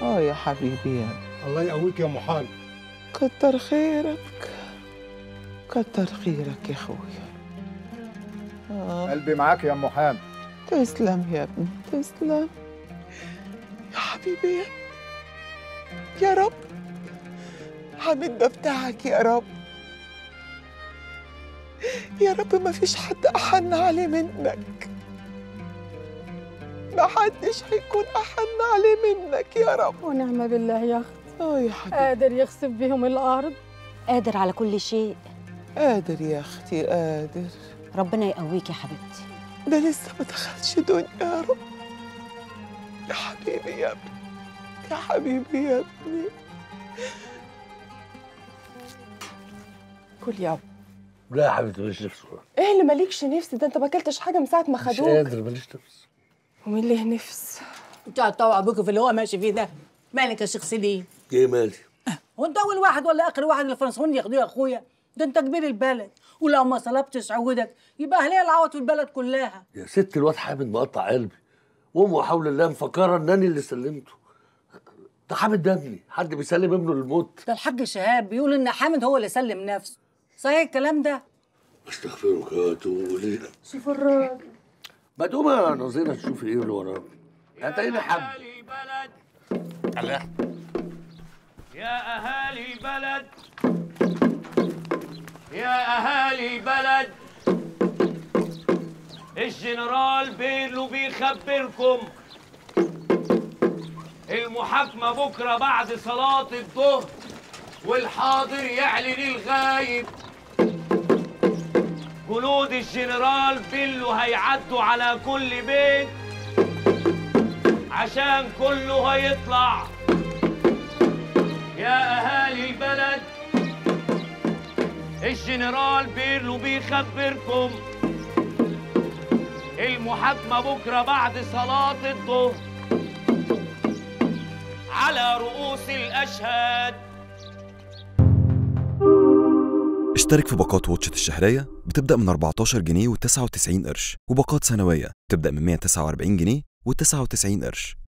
اه يا حبيبي يا ابني. الله يقويك يا ام حاج كتر خيرك كتر خيرك يا اخويا آه. قلبي معاك يا ام حام تسلم يا ابني تسلم يا حبيبي يا ابني. يا رب حميد ده بتاعك يا رب يا رب ما فيش حد أحن عليه منك ما حدش هيكون أحن عليه منك يا رب ونعم بالله يا أخت اه يا حبيبي قادر يخسف بهم الأرض قادر على كل شيء قادر يا أختي قادر ربنا يقويك يا حبيبتي ده لسه ما دخلش دنيا يا رب يا حبيبي يا ابني يا حبيبي يا ابني كل يوم لا يا حبيبتي ماليش نفس ايه اللي مالكش نفس ده انت ما اكلتش حاجه من ساعه ما مش خدوك قادر ماليش نفس ومين ليه نفس انت هتطوع ابوك في اللي هو ماشي فيه ده مالك يا شيخ سليم ايه مالي هو انت اول واحد ولا اخر واحد الفرنسيين ياخدوه يا اخويا ده انت كبير البلد ولو ما صلبتش عودك يبقى اهليه العوض في البلد كلها يا ست الواد حامد مقطع قلبي وامه حول الله مفكره ان انا اللي سلمته ده حامد ده ابني حد بيسلم ابنه للموت ده الحاج شهاب بيقول ان حامد هو اللي سلم نفسه صحيح الكلام ده استغفرك واتوب اليك شوف الراجل ما تقوم يا نظيره تشوفي ايه اللي وراك هتلاقيني حب الله يا أهالي البلد يا أهالي البلد الجنرال بيرلو بيخبركم المحاكمة بكرة بعد صلاة الظهر والحاضر يعلن الغايب جنود الجنرال بيلو هيعدوا على كل بيت عشان كله هيطلع يا أهالي البلد الجنرال بيرلو بيخبركم المحاكمة بكرة بعد صلاة الظهر على رؤوس الأشهاد اشترك في باقات واتشت الشهرية بتبدأ من 14 جنيه و99 قرش وباقات سنوية بتبدأ من 149 جنيه و99 قرش